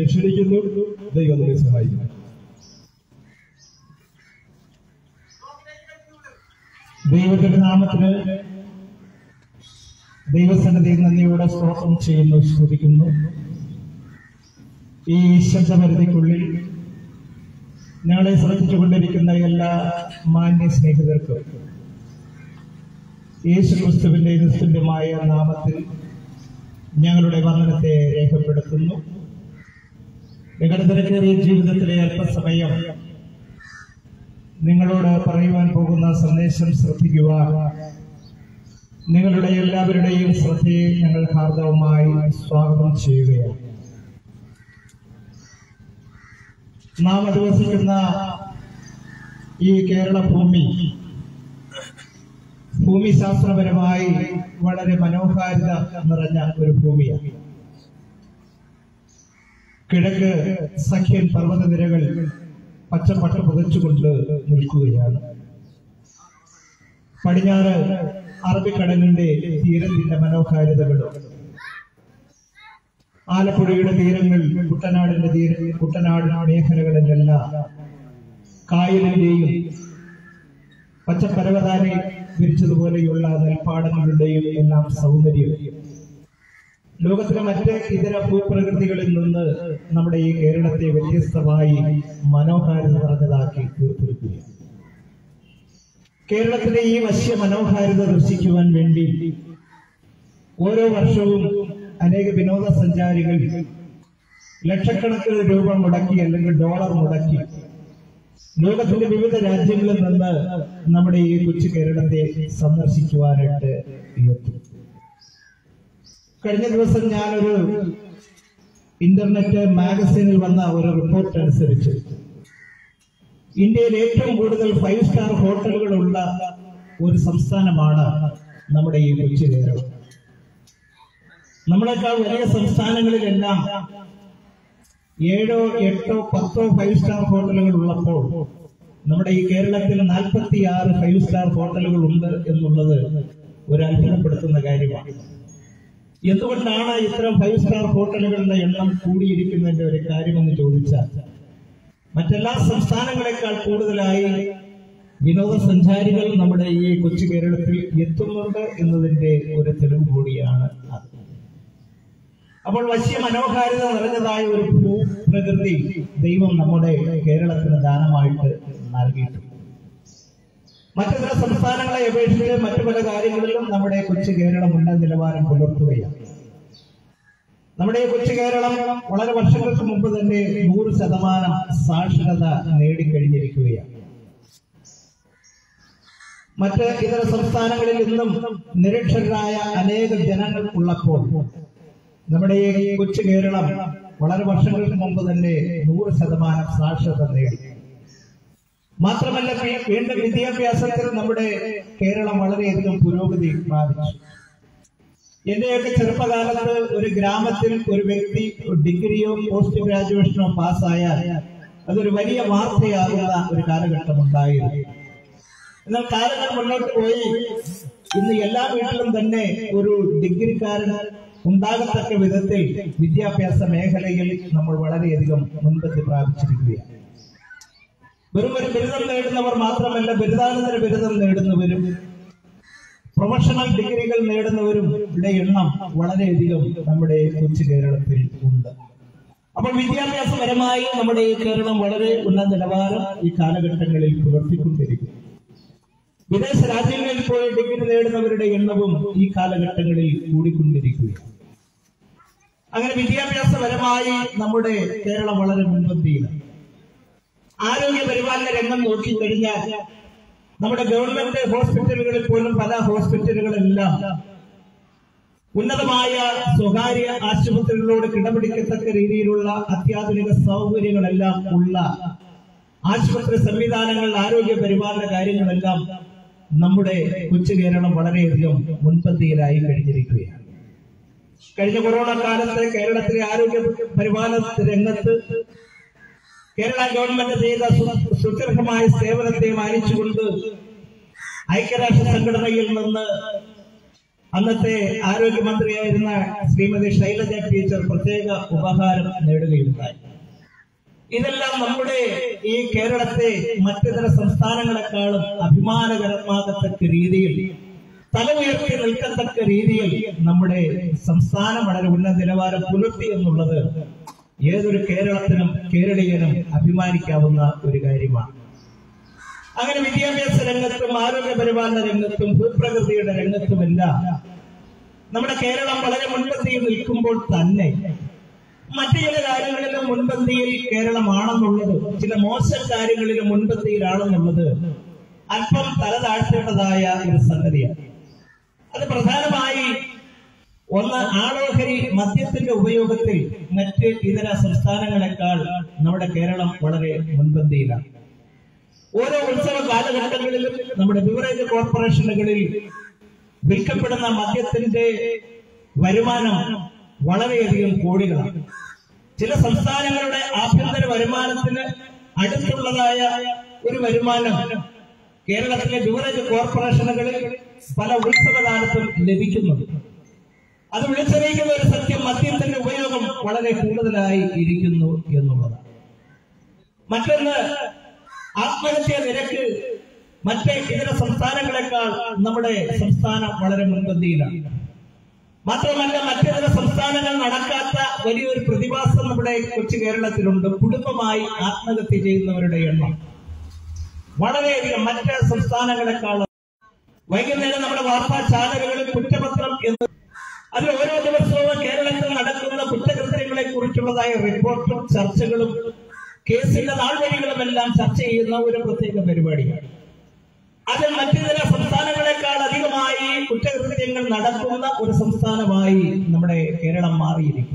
ദൈവത്തെ ക്ഷണിക്കുന്നു ദൈവം നമ്മെ സഹായിക്കുന്നു ദൈവത്തിന്റെ നാമത്തിന് ദൈവസന്നിധിയിൽ നന്ദിയോടെ സ്തോത്രം ചെയ്യുന്നു സ്തുതിക്കുന്നു ഈ ശബ്ദപരിധിക്കുള്ളിൽ ഞങ്ങളെ ശ്രദ്ധിച്ചുകൊണ്ടിരിക്കുന്ന എല്ലാ മാന്യ സ്നേഹിതർക്കും യേശു ക്രിസ്തുവിന്റെ നിസ്തുല്യമായ നാമത്തിൽ ഞങ്ങളുടെ വന്ദനത്തെ രേഖപ്പെടുത്തുന്നു നിങ്ങളുടെ തിരക്കേറിയ ജീവിതത്തിലെ അല്പസമയം നിങ്ങളോട് പറയുവാൻ പോകുന്ന സന്ദേശം ശ്രദ്ധിക്കുക നിങ്ങളുടെ എല്ലാവരുടെയും ശ്രദ്ധയെ ഞങ്ങൾ ഹാർദവമായി സ്വാഗതം ചെയ്യുകയാണ് നാം അധിവസിക്കുന്ന ഈ കേരള ഭൂമി ഭൂമിശാസ്ത്രപരമായി വളരെ മനോഹാരിത നിറഞ്ഞ ഒരു ഭൂമിയാണ് കിഴക്ക് സഖ്യൻ പർവ്വതനിരകൾ പച്ചപ്പട്ട് പുതച്ചുകൊണ്ട് നിൽക്കുകയാണ് പടിഞ്ഞാറ് അറബിക്കടലിന്റെ തീരത്തിന്റെ മനോഹാരിതകളും ആലപ്പുഴയുടെ തീരങ്ങൾ കുട്ടനാടിന്റെ തീര കുട്ടനാട് മേഖലകളിലെല്ലാം കായലിന്റെയും പച്ചപ്പരവതാനി വിരിച്ചതുപോലെയുള്ള നെൽപ്പാടങ്ങളുടെയും എല്ലാം സൗന്ദര്യം ലോകത്തിലെ മറ്റ് ഇതര ഭൂപ്രകൃതികളിൽ നിന്ന് നമ്മുടെ ഈ കേരളത്തെ വ്യത്യസ്തമായി മനോഹാരിത നിറഞ്ഞതാക്കി തീർത്തിരിക്കുകയാണ് കേരളത്തിലെ ഈ വശ്യ മനോഹാരിത ദർശിക്കുവാൻ വേണ്ടി ഓരോ വർഷവും അനേക വിനോദസഞ്ചാരികൾ ലക്ഷക്കണക്കിന് രൂപ മുടക്കി അല്ലെങ്കിൽ ഡോളർ മുടക്കി ലോകത്തിന്റെ വിവിധ രാജ്യങ്ങളിൽ നിന്ന് നമ്മുടെ ഈ കൊച്ചു കേരളത്തെ സന്ദർശിക്കുവാനായിട്ട് എത്തും കഴിഞ്ഞ ദിവസം ഞാനൊരു ഇന്റർനെറ്റ് മാഗസീനിൽ വന്ന ഒരു റിപ്പോർട്ട് അനുസരിച്ച് ഇന്ത്യയിൽ ഏറ്റവും കൂടുതൽ ഫൈവ് സ്റ്റാർ ഹോട്ടലുകളുള്ള ഒരു സംസ്ഥാനമാണ് നമ്മുടെ ഈ കൊച്ചു കേരളം നമ്മളെക്കാൾ വലിയ സംസ്ഥാനങ്ങളിലെല്ലാം ഏഴോ എട്ടോ പത്തോ ഫൈവ് സ്റ്റാർ ഹോട്ടലുകൾ ഉള്ളപ്പോൾ നമ്മുടെ ഈ കേരളത്തിൽ നാൽപ്പത്തി ആറ് ഫൈവ് സ്റ്റാർ ഹോട്ടലുകൾ ഉണ്ട് എന്നുള്ളത് ഒരു അത്ഭുതപ്പെടുത്തുന്ന കാര്യമാണ് എന്തുകൊണ്ടാണ് ഇത്തരം ഫൈവ് സ്റ്റാർ ഹോട്ടലുകളുടെ എണ്ണം കൂടിയിരിക്കുന്നതിന്റെ ഒരു കാര്യമെന്ന് ചോദിച്ചാൽ മറ്റെല്ലാ സംസ്ഥാനങ്ങളെക്കാൾ കൂടുതലായി വിനോദസഞ്ചാരികൾ നമ്മുടെ ഈ കൊച്ചു കേരളത്തിൽ എത്തുന്നുണ്ട് എന്നതിന്റെ ഒരു തെളിവ് കൂടിയാണ് അത് അപ്പോൾ വശ്യ മനോഹാരിത നിറഞ്ഞതായ ഒരു ഭൂപ്രകൃതി ദൈവം നമ്മുടെ കേരളത്തിന് ദാനമായിട്ട് നൽകിയിട്ടുണ്ട് മറ്റു ചില സംസ്ഥാനങ്ങളെ അപേക്ഷിച്ച് മറ്റു പല കാര്യങ്ങളിലും നമ്മുടെ കൊച്ചു കേരളം ഉന്നത നിലവാരം പുലർത്തുകയാണ് നമ്മുടെ ഈ കൊച്ചു കേരളം വളരെ വർഷങ്ങൾക്ക് മുമ്പ് തന്നെ നൂറ് ശതമാനം സാക്ഷരത നേടിക്കഴിഞ്ഞിരിക്കുകയാണ് മറ്റ് ഇതര സംസ്ഥാനങ്ങളിൽ ഇന്നും നിരക്ഷരരായ അനേക ജനങ്ങൾ ഉള്ളപ്പോൾ നമ്മുടെ ഈ കൊച്ചു കേരളം വളരെ വർഷങ്ങൾക്ക് മുമ്പ് തന്നെ നൂറ് ശതമാനം സാക്ഷരത നേടി മാത്രമല്ല വീ- വീണ്ടും വിദ്യാഭ്യാസത്തിൽ നമ്മുടെ കേരളം വളരെയധികം പുരോഗതി പ്രാപിച്ചു എന്റെയൊക്കെ ചെറുപ്പകാലത്ത് ഒരു ഗ്രാമത്തിൽ ഒരു വ്യക്തി ഡിഗ്രിയോ പോസ്റ്റ് ഗ്രാജുവേഷനോ പാസ്സായാൽ അതൊരു വലിയ വാർത്തയാകുന്ന ഒരു കാലഘട്ടം ഉണ്ടായിരുന്നു എന്നാൽ കാലങ്ങൾ മുന്നോട്ട് പോയി ഇന്ന് എല്ലാ വീട്ടിലും തന്നെ ഒരു ഡിഗ്രിക്കാരൻ ഉണ്ടാകത്തക്ക വിധത്തിൽ വിദ്യാഭ്യാസ മേഖലയിൽ നമ്മൾ വളരെയധികം മുൻപന്തി പ്രാപിച്ചിരിക്കുകയാണ് വെറും ഒരു ബിരുദം നേടുന്നവർ മാത്രമല്ല ബിരുദാനന്തര ബിരുദം നേടുന്നവരും പ്രൊഫഷണൽ ഡിഗ്രികൾ നേടുന്നവരും ഇവിടെ എണ്ണം വളരെയധികം നമ്മുടെ കൊച്ചു കേരളത്തിൽ ഉണ്ട് അപ്പോൾ വിദ്യാഭ്യാസപരമായി നമ്മുടെ ഈ കേരളം വളരെ ഉന്നത നിലവാരം ഈ കാലഘട്ടങ്ങളിൽ പുലർത്തിക്കൊണ്ടിരിക്കുന്നു വിദേശ രാജ്യങ്ങളിൽ പോയി ഡിഗ്രി നേടുന്നവരുടെ എണ്ണവും ഈ കാലഘട്ടങ്ങളിൽ കൂടിക്കൊണ്ടിരിക്കുകയാണ് അങ്ങനെ വിദ്യാഭ്യാസപരമായി നമ്മുടെ കേരളം വളരെ മുൻപന്തിയിലാണ് ആരോഗ്യ പരിപാലന രംഗം നോക്കിക്കഴിഞ്ഞാൽ നമ്മുടെ ഗവൺമെന്റ് ഹോസ്പിറ്റലുകളിൽ പോലും പല ഹോസ്പിറ്റലുകളെല്ലാം ഉന്നതമായ സ്വകാര്യ ആശുപത്രികളോട് കിടപിടിക്കത്തക്ക രീതിയിലുള്ള അത്യാധുനിക സൗകര്യങ്ങളെല്ലാം ഉള്ള ആശുപത്രി സംവിധാനങ്ങൾ ആരോഗ്യ പരിപാലന കാര്യങ്ങളെല്ലാം നമ്മുടെ കൊച്ചു കേരളം വളരെയധികം മുൻപന്തിയിലായി കഴിഞ്ഞിരിക്കുകയാണ് കഴിഞ്ഞ കൊറോണ കാലത്ത് കേരളത്തിലെ ആരോഗ്യ പരിപാലന രംഗത്ത് കേരള ഗവൺമെന്റ് ചെയ്ത സു- സുദീർഘമായ സേവനത്തെ മാനിച്ചുകൊണ്ട് ഐക്യരാഷ്ട്ര സംഘടനയിൽ നിന്ന് അന്നത്തെ ആരോഗ്യമന്ത്രിയായിരുന്ന ശ്രീമതി ശൈലജ ടീച്ചർ പ്രത്യേക ഉപഹാരം നേടുകയുണ്ടായി ഇതെല്ലാം നമ്മുടെ ഈ കേരളത്തെ മറ്റിതര സംസ്ഥാനങ്ങളെക്കാളും അഭിമാനകരമാകത്തക്ക രീതിയിൽ തലമുയർത്തി നിൽക്കത്തക്ക രീതിയിൽ നമ്മുടെ സംസ്ഥാനം വളരെ ഉന്നത നിലവാരം പുലർത്തി എന്നുള്ളത് ഏതൊരു കേരളത്തിനും കേരളീയനും അഭിമാനിക്കാവുന്ന ഒരു കാര്യമാണ് അങ്ങനെ വിദ്യാഭ്യാസ രംഗത്തും ആരോഗ്യ പരിപാലന രംഗത്തും ഭൂപ്രകൃതിയുടെ രംഗത്തുമെല്ലാം നമ്മുടെ കേരളം വളരെ മുൻപന്തിയിൽ നിൽക്കുമ്പോൾ തന്നെ മറ്റു ചില കാര്യങ്ങളിലും മുൻപന്തിയിൽ കേരളമാണെന്നുള്ളത് ചില മോശം കാര്യങ്ങളിലും മുൻപന്തിയിലാണെന്നുള്ളത് അല്പം തല താഴ്ത്തേണ്ടതായ ഒരു സംഗതിയാണ് അത് പ്രധാനമായി ഒന്ന് ആളോഹരി മദ്യത്തിന്റെ ഉപയോഗത്തിൽ മറ്റ് ഇതര സംസ്ഥാനങ്ങളെക്കാൾ നമ്മുടെ കേരളം വളരെ മുൻപന്തിയിലാണ് ഓരോ ഉത്സവ കാലഘട്ടങ്ങളിലും നമ്മുടെ ബിവറേജ് കോർപ്പറേഷനുകളിൽ വിൽക്കപ്പെടുന്ന മദ്യത്തിന്റെ വരുമാനം വളരെയധികം കോടികളാണ് ചില സംസ്ഥാനങ്ങളുടെ ആഭ്യന്തര വരുമാനത്തിന് അടുത്തുള്ളതായ ഒരു വരുമാനം കേരളത്തിലെ ബിവറേജ് കോർപ്പറേഷനുകളിൽ പല ഉത്സവകാലത്തും ലഭിക്കുന്നുണ്ട് അത് വിളിച്ചറിയിക്കുന്ന ഒരു സത്യം മദ്യത്തിന്റെ ഉപയോഗം വളരെ കൂടുതലായി ഇരിക്കുന്നു എന്നുള്ളതാണ് മറ്റൊന്ന് ആത്മഹത്യാ നിരക്ക് മറ്റ് ഇതര സംസ്ഥാനങ്ങളെക്കാൾ നമ്മുടെ സംസ്ഥാനം വളരെ മുൻപന്തിയിലാണ് മാത്രമല്ല മറ്റിതര സംസ്ഥാനങ്ങൾ നടക്കാത്ത വലിയൊരു പ്രതിഭാസം നമ്മുടെ കൊച്ചു കേരളത്തിലുണ്ട് കുടുംബമായി ആത്മഹത്യ ചെയ്യുന്നവരുടെ എണ്ണം വളരെയധികം മറ്റ് സംസ്ഥാനങ്ങളെക്കാൾ വൈകുന്നേരം നമ്മുടെ വാർത്താ ചാനലുകളിൽ കുറ്റപത്രം എന്ന് അതിൽ ഓരോ ദിവസവും കേരളത്തിൽ നടക്കുന്ന കുറ്റകൃത്യങ്ങളെ കുറിച്ചുള്ളതായ റിപ്പോർട്ടും ചർച്ചകളും കേസിന്റെ നാൾവഴികളുമെല്ലാം ചർച്ച ചെയ്യുന്ന ഒരു പ്രത്യേക പരിപാടിയാണ് അത് മറ്റു ചില സംസ്ഥാനങ്ങളെക്കാൾ അധികമായി കുറ്റകൃത്യങ്ങൾ നടക്കുന്ന ഒരു സംസ്ഥാനമായി നമ്മുടെ കേരളം മാറിയിരിക്കും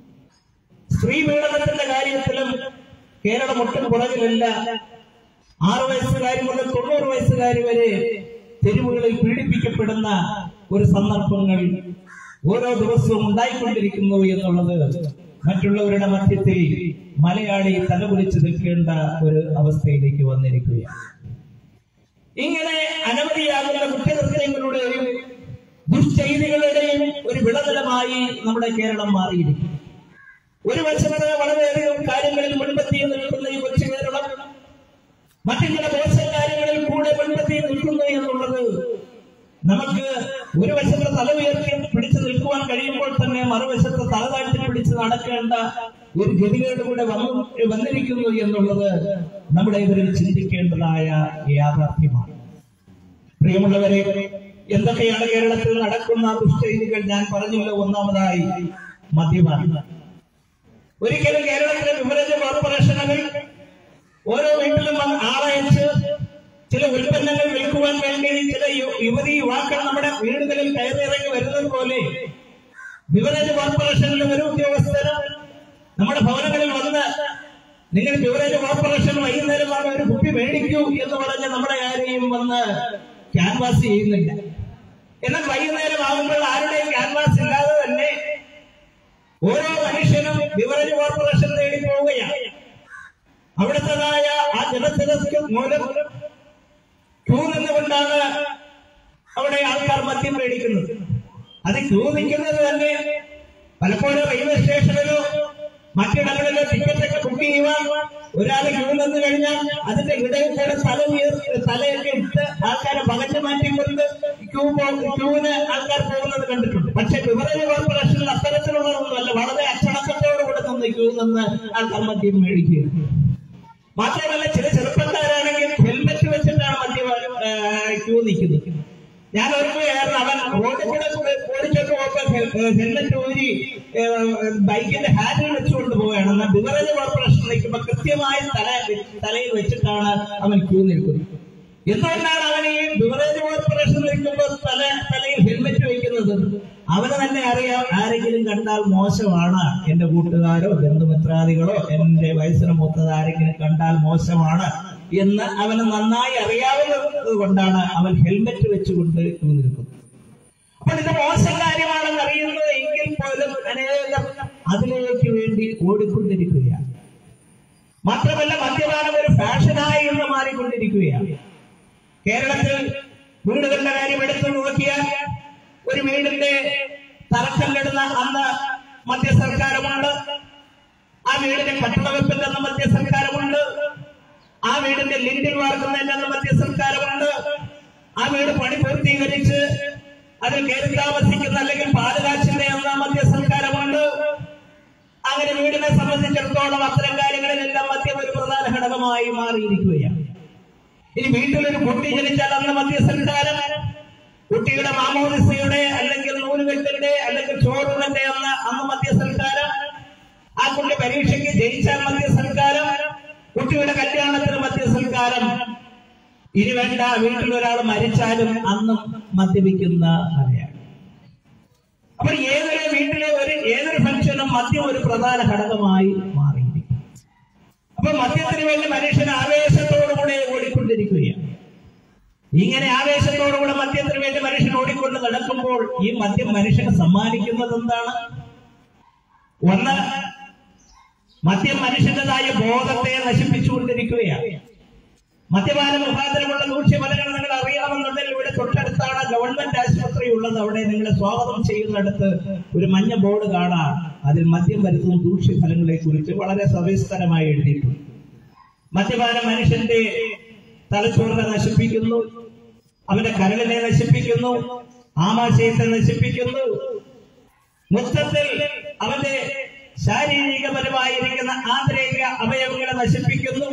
സ്ത്രീ പീഡനത്തിന്റെ കാര്യത്തിലും കേരളം ഒട്ടും പുറകിലല്ല ആറു വയസ്സുകാരി മുതൽ തൊണ്ണൂറ് വയസ്സുകാരി വരെ തെരുവുകളിൽ പീഡിപ്പിക്കപ്പെടുന്ന ഒരു സന്ദർഭങ്ങൾ ഓരോ ദിവസവും ഉണ്ടായിക്കൊണ്ടിരിക്കുന്നു എന്നുള്ളത് മറ്റുള്ളവരുടെ മധ്യത്തിൽ മലയാളി തലകുലിച്ച് നിൽക്കേണ്ട ഒരു അവസ്ഥയിലേക്ക് വന്നിരിക്കുകയാണ് ഇങ്ങനെ അനവധിയാകുന്ന കുറ്റകൃത്യങ്ങളുടെയും ദുഷ്ചെയ്തികളുടെയും ഒരു വിളനിലമായി നമ്മുടെ കേരളം മാറിയിരിക്കും ഒരു വശത്ത് വളരെയധികം കാര്യങ്ങളിൽ മുൻപത്തി നിൽക്കുന്ന ഈ കൊച്ചു കേരളം മറ്റു ചില മോശം കാര്യങ്ങളിൽ കൂടെ മുൻപത്തി നിൽക്കുന്നു എന്നുള്ളത് നമുക്ക് ഒരു വശത്ത് തല ഉയർത്തി പിടിച്ചു നിൽക്കുവാൻ കഴിയുമ്പോൾ തന്നെ മറുവശത്ത് തല താഴ്ത്തി പിടിച്ച് നടക്കേണ്ട ഒരു ഗതികേട് കൂടെ വന്നു വന്നിരിക്കുന്നു എന്നുള്ളത് നമ്മുടെ ഇവരിൽ ചിന്തിക്കേണ്ടതായ യാഥാർത്ഥ്യമാണ് പ്രിയമുള്ളവരെ എന്തൊക്കെയാണ് കേരളത്തിൽ നടക്കുന്ന ദുഷ്ചെയ്തികൾ ഞാൻ പറഞ്ഞില്ല ഒന്നാമതായി മദ്യപാനം ഒരിക്കലും കേരളത്തിലെ വിവരജ കോർപ്പറേഷനുകൾ ഓരോ വീട്ടിലും വന്ന് ആളയച്ച് ചില ഉൽപ്പന്നങ്ങൾ വിൽക്കുവാൻ വേണ്ടി ചില യു- യുവതി യുവാക്കൾ നമ്മുടെ വീടുകളിൽ കയറിയിറങ്ങി വരുന്നത് പോലെ ബിവറേജ് കോർപ്പറേഷനിലെ ഒരു ഉദ്യോഗസ്ഥര് നമ്മുടെ ഭവനങ്ങളിൽ വന്ന് നിങ്ങൾ ബിവറേജ് കോർപ്പറേഷൻ വൈകുന്നേരം വന്ന് ഒരു കുപ്പി മേടിക്കൂ എന്ന് പറഞ്ഞ് നമ്മുടെ ആരെയും വന്ന് ക്യാൻവാസ് ചെയ്യുന്നില്ല എന്നാൽ വൈകുന്നേരം ആകുമ്പോൾ ആരുടെയും ക്യാൻവാസ് ഇല്ലാതെ തന്നെ ഓരോ മനുഷ്യനും ബിവറേജ് കോർപ്പറേഷൻ തേടി പോവുകയാണ് അവിടുത്തേതായ ആ ജനത്തിരക്ക് മൂലം ക്യൂ നിന്നുകൊണ്ടാണ് അവിടെ ആൾക്കാർ മദ്യം മേടിക്കുന്നത് അത് ക്യൂ നിൽക്കുന്നത് തന്നെ പലപ്പോഴും റെയിൽവേ സ്റ്റേഷനിലോ മറ്റിടങ്ങളിലോ ടിക്കറ്റൊക്കെ ബുക്ക് ചെയ്യുവാൻ ഒരാൾ ക്യൂ നിന്ന് കഴിഞ്ഞാൽ അതിന്റെ ഇടയിൽ കൂടെ തല ഉയർ തലയൊക്കെ ഇട്ട് ആൾക്കാരെ പകച്ചു മാറ്റിക്കൊണ്ട് ക്യൂ പോ- ക്യൂവിന് ആൾക്കാർ പോകുന്നത് കണ്ടിട്ടുണ്ട് പക്ഷെ ബിവറേജ് കോർപ്പറേഷനിൽ അത്തരത്തിലുള്ളതൊന്നുമല്ല വളരെ അച്ചടക്കത്തോടുകൂടെ നിന്ന് ക്യൂ നിന്ന് ആൾക്കാർ മദ്യം മേടിക്കുക മാത്രമല്ല ചില ചെറുപ്പക്കാരാണെങ്കിൽ ഹെൽമെറ്റ് വെച്ചിട്ടാണ് മദ്യപാനം ക്യൂ നിൽക്കുന്നത് ഞാൻ ഓർക്കുകയായിരുന്നു അവൻ റോഡിൽ കൂടെ ഓടിച്ചോട്ട് പോകുമ്പോൾ ഹെൽമെറ്റ് ഊരി ഏ, ബൈക്കിന്റെ ഹാൻഡിൽ വെച്ചുകൊണ്ട് പോവുകയാണ് എന്നാൽ ബിവറേജ് കോർപ്പറേഷൻ നിൽക്കുമ്പോൾ കൃത്യമായി തല തലയിൽ വെച്ചിട്ടാണ് അവൻ ക്യൂ നിൽക്കുന്നത് എന്തുകൊണ്ടാണ് അവൻ ഈ ബിവറേജ് കോർപ്പറേഷൻ നിൽക്കുമ്പോൾ തല തലയിൽ ഹെൽമെറ്റ് വെക്കുന്നത് അവന് തന്നെ അറിയാം ആരെങ്കിലും കണ്ടാൽ മോശമാണ് എന്റെ കൂട്ടുകാരോ ബന്ധുമിത്രാദികളോ എന്റെ വയസ്സിന് മൂത്തത് ആരെങ്കിലും കണ്ടാൽ മോശമാണ് എന്ന് അവന് നന്നായി അറിയാവുന്നത് കൊണ്ടാണ് അവൻ ഹെൽമെറ്റ് വെച്ചുകൊണ്ട് ക്യൂ നിൽക്കുന്നത് അപ്പോൾ ഇത് മോശം കാര്യമാണെന്ന് അറിയുന്നത് എങ്കിൽ പോലും അനേകം അതിലേക്ക് വേണ്ടി ഓടിക്കൊണ്ടിരിക്കുകയാണ് മാത്രമല്ല മദ്യപാനം ഒരു ഫാഷനായി ഇന്ന് മാറിക്കൊണ്ടിരിക്കുകയാണ് കേരളത്തിൽ വീടുകളുടെ കാര്യം എടുത്തു നോക്കിയാൽ ഒരു വീടിന്റെ തറക്കല്ലിടുന്ന അന്ന് മധ്യ സർക്കാരുമുണ്ട് ആ വീടിന്റെ കട്ടളവെപ്പിന്റെ അന്ന് മധ്യ സർക്കാരുമുണ്ട് ആ വീടിന്റെ ലിൻഡിൽ വാർക്കുന്നതിന്റെ അന്ന് മധ്യ സർക്കാരുമുണ്ട് ആ വീട് പണി പൂർത്തീകരിച്ച് അതിൽ കയറി താമസിക്കുന്ന അല്ലെങ്കിൽ പാലുകാച്ചിന്റെ അന്ന് മധ്യ സർക്കാരുമുണ്ട് അങ്ങനെ വീടിനെ സംബന്ധിച്ചിടത്തോളം അത്തരം കാര്യങ്ങളിലെല്ലാം മദ്യം ഒരു പ്രധാന ഘടകമായി മാറിയിരിക്കുകയാണ് ഇനി വീട്ടിലൊരു കുട്ടി ജനിച്ചാൽ അന്ന് മദ്യസംസ്കാരം കുട്ടിയുടെ മാമോദിസയുടെ അല്ലെങ്കിൽ നൂലുകെട്ടിന്റെ അല്ലെങ്കിൽ ചോറുകന്റെ അന്ന് അന്ന് മദ്യസംസ്കാരം ആ കുട്ടി പരീക്ഷയ്ക്ക് ജയിച്ചാൽ മദ്യസംസ്കാരം കുട്ടിയുടെ കല്യാണത്തിന് മദ്യസംസ്കാരം ഇനി വേണ്ട വീട്ടിൽ ഒരാൾ മരിച്ചാലും അന്നും മദ്യപിക്കുന്ന കഥയാണ് അപ്പോൾ ഏതൊരു വീട്ടിലെ ഒരു ഏതൊരു ഫംഗ്ഷനും മദ്യം ഒരു പ്രധാന ഘടകമായി മാറിയിരിക്കും അപ്പൊ മദ്യത്തിന് വേണ്ടി മനുഷ്യൻ ആവേശത്തോടുകൂടെ ഓടിക്കൊണ്ടിരിക്കുകയാണ് ഇങ്ങനെ ആവേശത്തോടുകൂടെ മദ്യത്തിന് വേണ്ടി മനുഷ്യൻ ഓടിക്കൊണ്ട് നടക്കുമ്പോൾ ഈ മദ്യം മനുഷ്യന് സമ്മാനിക്കുന്നത് എന്താണ് ഒന്ന് മദ്യം മനുഷ്യന്റേതായ ബോധത്തെ നശിപ്പിച്ചുകൊണ്ടിരിക്കുകയാണ് മദ്യപാന മുഖാന്തരമുള്ള ദൂഷ്യഫലങ്ങൾ നിങ്ങൾ അറിയണമെന്നുണ്ടെങ്കിൽ ഇവിടെ തൊട്ടടുത്താണ് ഗവൺമെന്റ് ആശുപത്രി ഉള്ളത് അവിടെ നിങ്ങളെ സ്വാഗതം ചെയ്യുന്നിടത്ത് ഒരു മഞ്ഞ ബോർഡ് കാണാം അതിൽ മദ്യം വരുത്തുന്ന ദൂഷ്യഫലങ്ങളെ കുറിച്ച് വളരെ സവിസ്തരമായി എഴുതിയിട്ടുണ്ട് മദ്യപാനം മനുഷ്യന്റെ തലച്ചോറിനെ നശിപ്പിക്കുന്നു അവന്റെ കരളിനെ നശിപ്പിക്കുന്നു ആമാശയത്തെ നശിപ്പിക്കുന്നു മൊത്തത്തിൽ അവന്റെ ശാരീരികപരമായിരിക്കുന്ന ആന്തരിക അവയവങ്ങളെ നശിപ്പിക്കുന്നു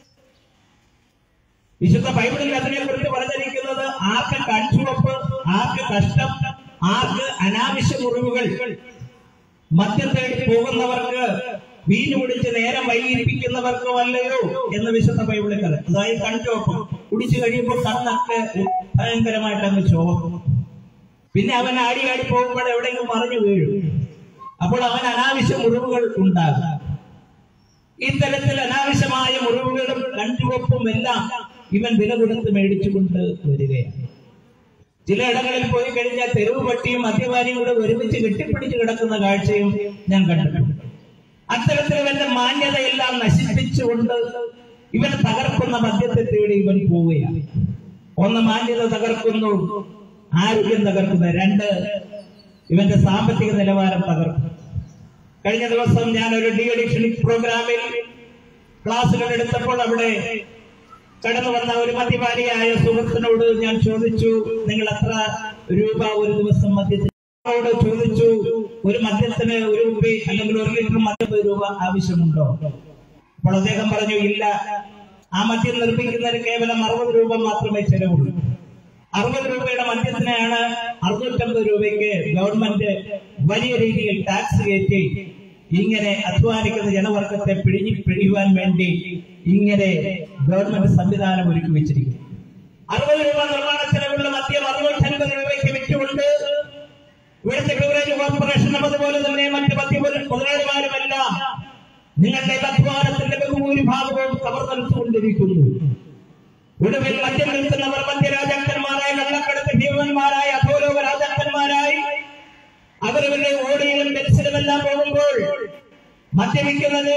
വിശുദ്ധ ബൈബിളിൽ അതിനെ കുറിച്ച് പറഞ്ഞിരിക്കുന്നത് ആർക്ക് കൺചുവപ്പ് ആർക്ക് കഷ്ടം ആർക്ക് അനാവശ്യ മുറിവുകൾ മദ്യം തേടി പോകുന്നവർക്ക് വീഞ്ഞു കുടിച്ച് നേരം വൈകിപ്പിക്കുന്നവർക്കോ അല്ലയോ എന്ന് വിശുദ്ധ ബൈബിളിൽ കഥ അതായത് കൺചുവപ്പ് കുടിച്ചു കഴിയുമ്പോൾ കണ്ണൊക്കെ ഭയങ്കരമായിട്ട് അങ്ങ് ചോക്കും പിന്നെ അവൻ ആടി ആടി പോകുമ്പോൾ എവിടെയെങ്കിലും മറിഞ്ഞു വീഴും അപ്പോൾ അവൻ അനാവശ്യ മുറിവുകൾ ഉണ്ടാകും ഇത്തരത്തിൽ അനാവശ്യമായ മുറിവുകളും കണ്ടുവപ്പും എല്ലാം ഇവൻ വില കൊടുത്ത് മേടിച്ചുകൊണ്ട് വരികയാണ് ചിലയിടങ്ങളിൽ പോയി കഴിഞ്ഞാൽ തെരുവ് പട്ടിയും മദ്യപാനിയും കൂടെ ഒരുമിച്ച് കെട്ടിപ്പിടിച്ച് കിടക്കുന്ന കാഴ്ചയും ഞാൻ കണ്ടിട്ടുണ്ട് അത്തരത്തിൽ ഇവന്റെ മാന്യതയെല്ലാം നശിപ്പിച്ചുകൊണ്ട് ഇവൻ തകർക്കുന്ന മദ്യത്തെ തേടി ഇവൻ പോവുകയാണ് ഒന്ന് മാന്യത തകർക്കുന്നു ആരോഗ്യം തകർക്കുന്നു രണ്ട് ഇവന്റെ സാമ്പത്തിക നിലവാരം തകർക്കും കഴിഞ്ഞ ദിവസം ഞാൻ ഒരു ഡി അഡിക്ഷൻ പ്രോഗ്രാമിൽ ക്ലാസ്സുകൾ എടുത്തപ്പോൾ അവിടെ കടന്നു വന്ന ഒരു മദ്യപാനിയായ സുഹൃത്തിനോട് ഞാൻ ചോദിച്ചു നിങ്ങൾ എത്ര രൂപ ഒരു ദിവസം മദ്യത്തിനോട് ചോദിച്ചു ഒരു മദ്യത്തിന് ഒരു രൂപ അല്ലെങ്കിൽ ഒരു ലിറ്റർ മദ്യം ഒരു രൂപ ആവശ്യമുണ്ടോ അപ്പോൾ അദ്ദേഹം പറഞ്ഞു ഇല്ല ആ മദ്യം നിർമ്മിക്കുന്നതിന് കേവലം അറുപത് രൂപ മാത്രമേ ചെലവുള്ളൂ അറുപത് രൂപയുടെ മദ്യത്തിനാണ് അറുന്നൂറ്റമ്പത് രൂപയ്ക്ക് ഗവൺമെന്റ് വലിയ രീതിയിൽ ടാക്സ് കയറ്റി ഇങ്ങനെ അധ്വാനിക്കുന്ന ജനവർഗത്തെ പിഴിഞ്ഞു പിഴിയുവാൻ വേണ്ടി ഇങ്ങനെ ഗവൺമെന്റ് സംവിധാനം ഒരുക്കി വെച്ചിരിക്കുന്നു അറുപത് രൂപ നിർമ്മാണ ചെലവുള്ള മദ്യം അറുന്നൂറ്റൻപത് രൂപയ്ക്ക് വിറ്റുകൊണ്ട് ഇവിടുത്തെ ബിവറേജ് കോർപ്പറേഷനും അതുപോലെ തന്നെ മറ്റ് മദ്യ മുതലാളിമാരുമെല്ലാം നിങ്ങളുടെ അധ്വാനത്തിന്റെ ബഹുഭൂരിഭാഗവും കവർന്നെടുത്തുകൊണ്ടിരിക്കുന്നു ഒടുവിൽ മദ്യം നിൽക്കുന്നവർ മദ്യരാജാക്കന്മാരായ കള്ളക്കടത്ത് ഭീമന്മാരായ അധോലോക രാജാക്കന്മാരായി അവരവരുടെ ഓടിയിലും ബെൻസിലുമെല്ലാം പോകുമ്പോൾ മദ്യപിക്കുന്നത്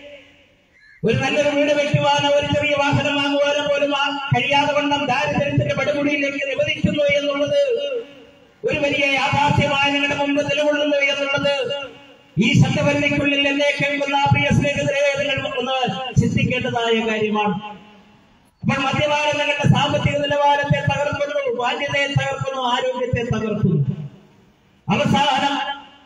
ഒരു നല്ലൊരു വീട് വെക്കുവാനോ ഒരു ചെറിയ വാഹനം വാങ്ങുവാനോ പോലും ആ കഴിയാതെ വണ്ണം ദാരിദ്ര്യത്തിന്റെ പടുകുടിയിലേക്ക് നിവദിക്കുന്നു എന്നുള്ളത് ഒരു വലിയ യാഥാർത്ഥ്യമായി നിങ്ങളുടെ മുമ്പ് നിലകൊള്ളുന്നു എന്നുള്ളത് ഈ ശബ്ദവല്ലിക്കുള്ളിൽ എന്നെ കേൾക്കുന്ന ആ പ്രിയ സ്നേഹിതരെ നിങ്ങൾ ഒന്ന് ചിന്തിക്കേണ്ടതായ കാര്യമാണ് അപ്പോൾ മദ്യപാനം നിങ്ങളുടെ സാമ്പത്തിക നിലവാരത്തെ തകർക്കുന്നു ബാധ്യതയെ തകർക്കുന്നു ആരോഗ്യത്തെ തകർക്കുന്നു അവസാനം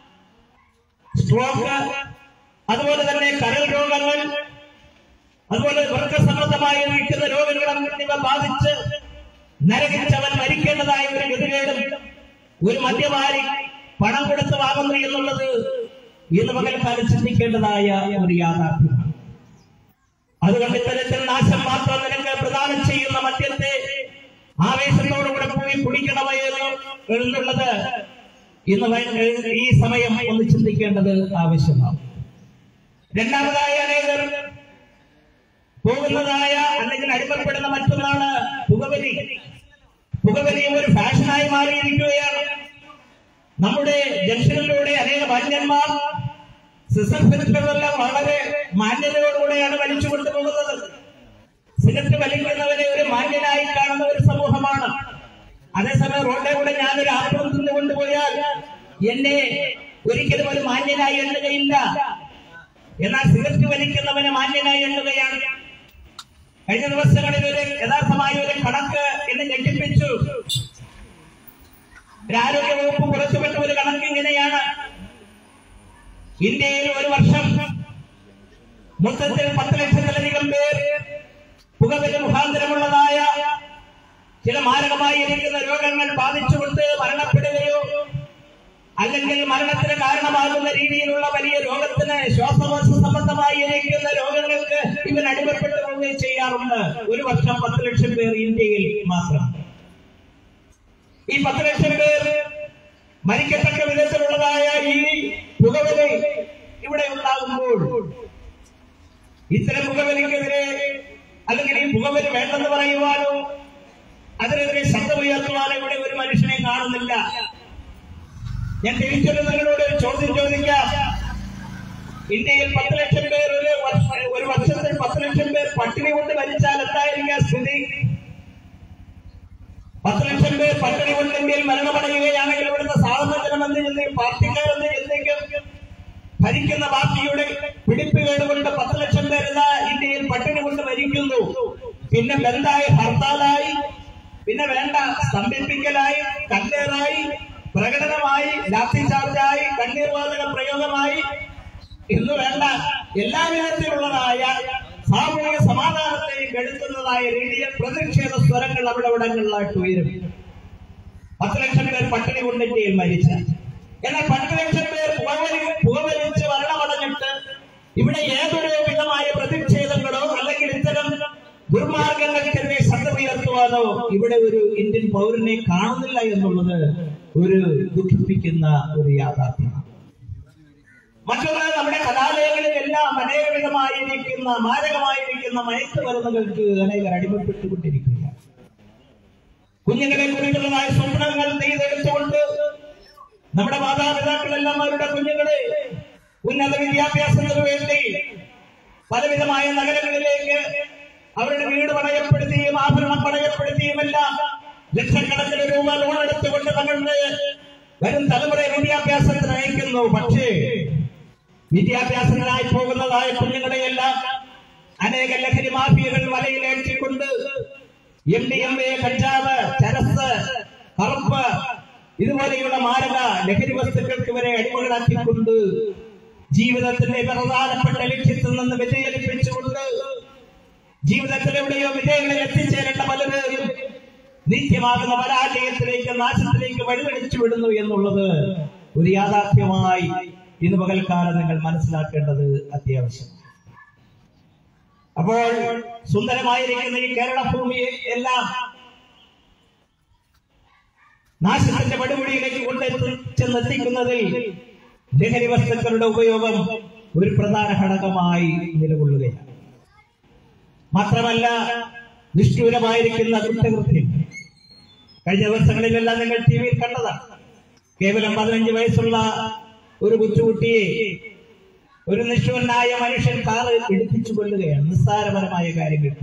സ്ട്രോക്ക് അതുപോലെ തന്നെ കരൾ രോഗങ്ങൾ അതുപോലെ വൃക്കസംബന്ധമായി നിൽക്കുന്ന രോഗങ്ങൾ എന്നിവ ബാധിച്ച് നരകിച്ചവൻ മരിക്കേണ്ടതായ ഒരു ഗതികേടും ഒരു മദ്യപാനി പണം കൊടുത്ത് വാങ്ങുന്നു എന്നുള്ളത് ഇന്ന് പകൽക്കാലം ചിന്തിക്കേണ്ടതായ ഒരു യാഥാർത്ഥ്യമാണ് അതുകൊണ്ട് ഇത്തരത്തിൽ നാശം മാത്രം നിനക്ക് പ്രദാനം ചെയ്യുന്ന മദ്യത്തെ ആവേശത്തോടുകൂടെ പോയി കുടിക്കണമോ എന്ന് എന്നുള്ളത് ഇന്ന് വൈ- ഈ സമയം ഒന്ന് ചിന്തിക്കേണ്ടത് ആവശ്യമാണ് രണ്ടാമതായ അനേകർ പോകുന്നതായ അല്ലെങ്കിൽ അടിമപ്പെടുന്ന മറ്റൊന്നാണ് പുകവലി പുകവലിയും ഒരു ഫാഷനായി മാറിയിരിക്കുകയാണ് നമ്മുടെ ജംഗ്ഷനിലൂടെ അനേക മാന്യന്മാർ സിസർ ഫിലിറ്ററെല്ലാം വളരെ മാന്യതയോടുകൂടെയാണ് വലിച്ചു കൊണ്ടുപോകുന്നത് സിഗരറ്റ് വലിക്കുന്നവരെ ഒരു മാന്യനായി കാണുന്ന ഒരു സമൂഹമാണ് അതേസമയം റോഡിലെ കൂടെ ഞാനൊരു ആപ്പിൾ തിന്നു കൊണ്ടുപോയാൽ എന്നെ ഒരിക്കലും ഒരു മാന്യനായി എണ്ണുകയില്ല എന്നാൽ സിഗരറ്റ് വലിക്കുന്നവന് മാന്യനായി എണ്ണുകയാണ് കഴിഞ്ഞ ദിവസങ്ങളിൽ ഒരു യഥാർത്ഥമായ ഒരു കണക്ക് എന്നെ ഞെട്ടിപ്പിച്ചു ഒരു ആരോഗ്യ വകുപ്പ് പുറത്തുവിട്ട ഒരു കണക്ക് ഇങ്ങനെയാണ് ഇന്ത്യയിൽ ഒരു വർഷം മൊത്തത്തിൽ പത്ത് ലക്ഷത്തിലധികം പേർ പുകവലി മുഖാന്തരമുള്ളതായ ചില മാരകമായി ഇരിക്കുന്ന രോഗങ്ങൾ ബാധിച്ചുകൊണ്ട് മരണപ്പെടുകയോ അല്ലെങ്കിൽ മരണത്തിന് കാരണമാകുന്ന രീതിയിലുള്ള വലിയ രോഗത്തിന് ശ്വാസകോശ സംബന്ധമായി ഇരിക്കുന്ന രോഗങ്ങൾക്ക് ഇവൻ അടിമപ്പെട്ടു പോവുകയും ചെയ്യാറുണ്ട് ഒരു വർഷം പത്ത് ലക്ഷം പേർ ഇന്ത്യയിൽ മാത്രം ഈ പത്ത് ലക്ഷം പേർ മരിക്കത്തക്ക വിധത്തിലുള്ളതായ ഈ പുകവലി ഇവിടെ ഉണ്ടാകുമ്പോൾ ഇത്തരം പുകവലിക്കെതിരെ അല്ലെങ്കിൽ ഈ പുകവലി വേണ്ടെന്ന് പറയുവാനോ അതിനെതിരെ ശബ്ദമുയർത്തുവാനോ ഇവിടെ ഒരു മനുഷ്യനെ കാണുന്നില്ല ഞാൻ തിരിച്ചൊരു നിങ്ങളോട് ഒരു ചോദ്യം ചോദിക്കാം ഇന്ത്യയിൽ പത്ത് ലക്ഷം പേർ ഒരു വർഷ- ഒരു വർഷത്തിൽ പത്ത് ലക്ഷം പേർ പട്ടിണി കൊണ്ട് മരിച്ചാൽ എന്തായിരിക്കും സ്ഥിതി പത്ത് ലക്ഷം പേർ പട്ടിണി കൊണ്ട് ഇന്ത്യയിൽ മരണമടയുകയാണെങ്കിൽ ഇവിടുത്തെ സാധാരണ ജനമെന്ന് ചിന്തിക്കും പാർട്ടിക്കാരെന്ന് ചിന്തിക്കും ഭരിക്കുന്ന പാർട്ടിയുടെ പിടിപ്പുകേട് കൊണ്ട് പത്ത് ലക്ഷം പേർ ഇതാ ഇന്ത്യയിൽ പട്ടിണി കൊണ്ട് മരിക്കുന്നു പിന്നെ ബന്ധായി ഹർത്താലായി പിന്നെ വേണ്ട സ്തംഭിപ്പിക്കലായി കല്ലേറായി പ്രകടനമായി ലാത്തി ചാർജായി കണ്ണീർ വാതക പ്രയോഗമായി എന്ന് വേണ്ട എല്ലാ വിധത്തിലുള്ളതായ സാമൂഹിക സമാധാനത്തെയും കെടുത്തുന്നതായ രീതിയിൽ പ്രതിഷേധ സ്വരങ്ങൾ അവിടെ ഇവിടങ്ങളിലായിട്ട് ഉയരും പത്ത് ലക്ഷം പേർ പട്ടിണി കൊണ്ട് ഇന്ത്യയിൽ മരിച്ച എന്നാൽ പത്ത് ലക്ഷം പേർ പുകവലി പുകവലിച്ച് മരണമടഞ്ഞിട്ട് ഇവിടെ ഏതൊരു വിധമായ പ്രതിഷേധങ്ങളോ അല്ലെങ്കിൽ ഇത്തരം ദുർമാർഗങ്ങൾക്കെതിരെ ശബ്ദമുയർത്തുവാനോ ഇവിടെ ഒരു ഇന്ത്യൻ പൗരനെ കാണുന്നില്ല എന്നുള്ളത് ഒരു ദുഃഖിപ്പിക്കുന്ന ഒരു യാഥാർത്ഥ്യമാണ് മറ്റൊന്ന് നമ്മുടെ കലാലയങ്ങളിലെല്ലാം അനേകവിധമായിരിക്കുന്ന മാരകമായിരിക്കുന്ന മയക്കുമരുന്നുകൾക്ക് അനേകർ അടിമപ്പെട്ടുകൊണ്ടിരിക്കുകയാണ് കുഞ്ഞുങ്ങളെ കുറിച്ചുള്ളതായ സ്വപ്നങ്ങൾ നെയ്തെടുത്തുകൊണ്ട് നമ്മുടെ മാതാപിതാക്കളെല്ലാം അവരുടെ കുഞ്ഞുങ്ങളെ ഉന്നത വിദ്യാഭ്യാസത്തിന് വേണ്ടി പലവിധമായ നഗരങ്ങളിലേക്ക് അവരുടെ വീട് പണയപ്പെടുത്തിയും ആഭരണം പണയപ്പെടുത്തിയുമെല്ലാം ലക്ഷക്കണക്കിന് രൂപ ലോൺ എടുത്തുകൊണ്ട് തങ്ങളുടെ വരും തലമുറയെ വിദ്യാഭ്യാസത്തിന് അയക്കുന്നു പക്ഷേ വിദ്യാഭ്യാസത്തിനായി പോകുന്നതായ കുഞ്ഞുങ്ങളെയെല്ലാം അനേക ലഹരി മാഫിയകൾ വലയിലേറ്റിക്കൊണ്ട് എം ഡി എം എ കഞ്ചാവ് ചരസ് കറുപ്പ് ഇതുപോലെയുള്ള മാരക ലഹരി വസ്തുക്കൾക്ക് വരെ അടിമകളാക്കിക്കൊണ്ട് ജീവിതത്തിന്റെ പ്രധാനപ്പെട്ട ലക്ഷ്യത്തിൽ നിന്ന് വ്യതിചലിപ്പിച്ചുകൊണ്ട് ജീവിതത്തിലെവിടെയോ വിജയങ്ങളിൽ എത്തിച്ചേരേണ്ട പലരും നിത്യമാകുന്ന പരാജയത്തിലേക്ക് നാശത്തിലേക്ക് വഴിതെളിച്ചു വിടുന്നു എന്നുള്ളത് ഒരു യാഥാർത്ഥ്യമായി ഇന്ന് പകൽക്കാലം നിങ്ങൾ മനസ്സിലാക്കേണ്ടത് അത്യാവശ്യമാണ് അപ്പോൾ സുന്ദരമായിരിക്കുന്ന ഈ കേരള ഭൂമിയെ എല്ലാം നാശത്തിന്റെ പടുമുടിയിലേക്ക് കൊണ്ടെത്തി ചെന്നെത്തിക്കുന്നതിൽ ലഹരി വസ്തുക്കളുടെ ഉപയോഗം ഒരു പ്രധാന ഘടകമായി നിലകൊള്ളുകയാണ് മാത്രമല്ല നിഷ്ഠൂരമായിരിക്കുന്ന കുറ്റകൃത്യം കഴിഞ്ഞ ദിവസങ്ങളിലെല്ലാം നിങ്ങൾ ടി വിയിൽ കണ്ടതാണ് കേവലം പതിനഞ്ച് വയസ്സുള്ള ഒരു കൊച്ചുകുട്ടിയെ ഒരു നിഷ്ഠൂരനായ മനുഷ്യൻ കാറ് ഇടിപ്പിച്ചു കൊല്ലുകയാണ് നിസ്സാരപരമായ കാര്യങ്ങൾക്ക്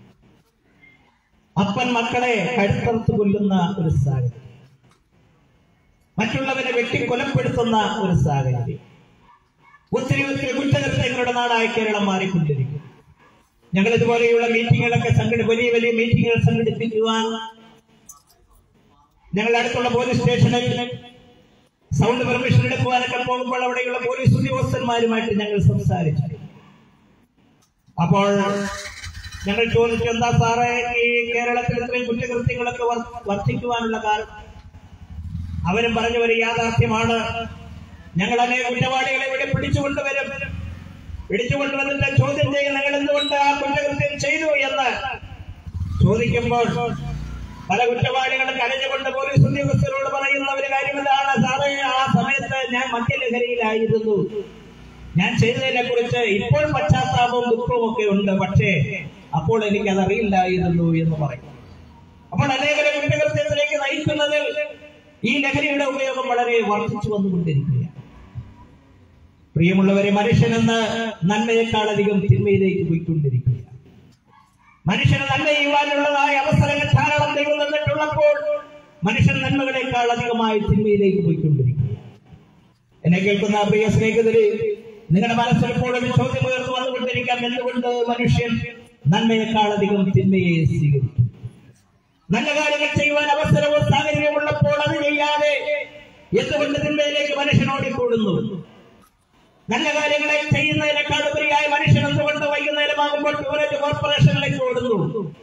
അപ്പൻ മക്കളെ കഴുത്തറുത്ത് കൊല്ലുന്ന ഒരു സാഹചര്യം മറ്റുള്ളവരെ വെട്ടിക്കൊലപ്പെടുത്തുന്ന ഒരു സാഹചര്യം ഒത്തിരി ഒത്തിരി കുറ്റകൃത്യങ്ങളുടെ നാടായി കേരളം മാറിക്കൊണ്ടിരിക്കുന്നു ഞങ്ങൾ ഇതുപോലെയുള്ള മീറ്റിങ്ങുകളൊക്കെ സംഘടി വലിയ വലിയ മീറ്റിങ്ങുകൾ സംഘടിപ്പിക്കുവാൻ ഞങ്ങളുടെ അടുത്തുള്ള പോലീസ് സ്റ്റേഷനിൽ സൗണ്ട് പെർമിഷൻ എടുക്കുവാനൊക്കെ പോകുമ്പോൾ അവിടെയുള്ള പോലീസ് ഉദ്യോഗസ്ഥന്മാരുമായിട്ട് ഞങ്ങൾ സംസാരിച്ചു അപ്പോൾ ഞങ്ങൾ ചോദിച്ചു എന്താ സാറേ ഈ കേരളത്തിൽ ഇത്രയും കുറ്റകൃത്യങ്ങളൊക്കെ വർ- വർദ്ധിക്കുവാനുള്ള കാരണം അവരും പറഞ്ഞ ഒരു യാഥാർത്ഥ്യമാണ് ഞങ്ങൾ അനേക കുറ്റവാളികളെ ഇവിടെ പിടിച്ചുകൊണ്ടുവരും പിടിച്ചുകൊണ്ടുവന്നിട്ട് ചോദ്യം ചെയ്യും നിങ്ങൾ എന്തുകൊണ്ട് ആ കുറ്റകൃത്യം ചെയ്തു എന്ന് ചോദിക്കുമ്പോൾ പല കുറ്റവാളികളും കരഞ്ഞുകൊണ്ട് പോലീസ് ഉദ്യോഗസ്ഥരോട് പറയുന്ന ഒരു കാര്യം ഇതാണ് സാറേ ആ സമയത്ത് ഞാൻ മദ്യലഹരിയിലായിരുന്നു ഞാൻ ചെയ്തതിനെ കുറിച്ച് ഇപ്പോൾ പശ്ചാത്താപവും ദുഃഖവും ഒക്കെ ഉണ്ട് പക്ഷേ അപ്പോൾ എനിക്ക് അതറിയില്ലായിരുന്നു എന്ന് പറയും അപ്പോൾ അനേകരെ കുറ്റകൃത്യത്തിലേക്ക് നയിക്കുന്നതിൽ ഈ ലഹരിയുടെ ഉപയോഗം വളരെ വർദ്ധിച്ചു വന്നുകൊണ്ടിരിക്കുകയാണ് പ്രിയമുള്ളവരെ മനുഷ്യനെന്ന് നന്മയെക്കാളധികം തിന്മയിലേക്ക് പോയിക്കൊണ്ടിരിക്കുകയാണ് മനുഷ്യന് നന്മ ചെയ്യുവാനുള്ളതായ അവസരങ്ങൾ ധാരാളം ദൈവം തന്നിട്ടുള്ളപ്പോൾ മനുഷ്യൻ നന്മകളെക്കാൾ അധികമായി തിന്മയിലേക്ക് പോയിക്കൊണ്ടിരിക്കുക എന്നെ കേൾക്കുന്ന പ്രിയ സ്നേഹിതരെ നിങ്ങളുടെ മനസ്സിൽ ഇപ്പോൾ ഒരു ചോദ്യം ഉയർന്നു വന്നുകൊണ്ടിരിക്കാം എന്തുകൊണ്ട് മനുഷ്യൻ നന്മയെക്കാൾ അധികം തിന്മയെ സ്വീകരിക്കും നല്ല കാര്യങ്ങൾ ചെയ്യുവാൻ അവസരവും സാഹചര്യവും ഉള്ളപ്പോൾ അത് ചെയ്യാതെ എന്തുകൊണ്ട് തിന്മയിലേക്ക് മനുഷ്യൻ ഓടിക്കൂടുന്നു നല്ല കാര്യങ്ങളെ ചെയ്യുന്നതിനേക്കാൾ ഉപരിയായി മനുഷ്യൻ എന്തുകൊണ്ട് വൈകുന്നേരമാകുമ്പോൾ ടൂറിസ്റ്റ് കോർപ്പറേഷനിലേക്ക് ഓടുന്നു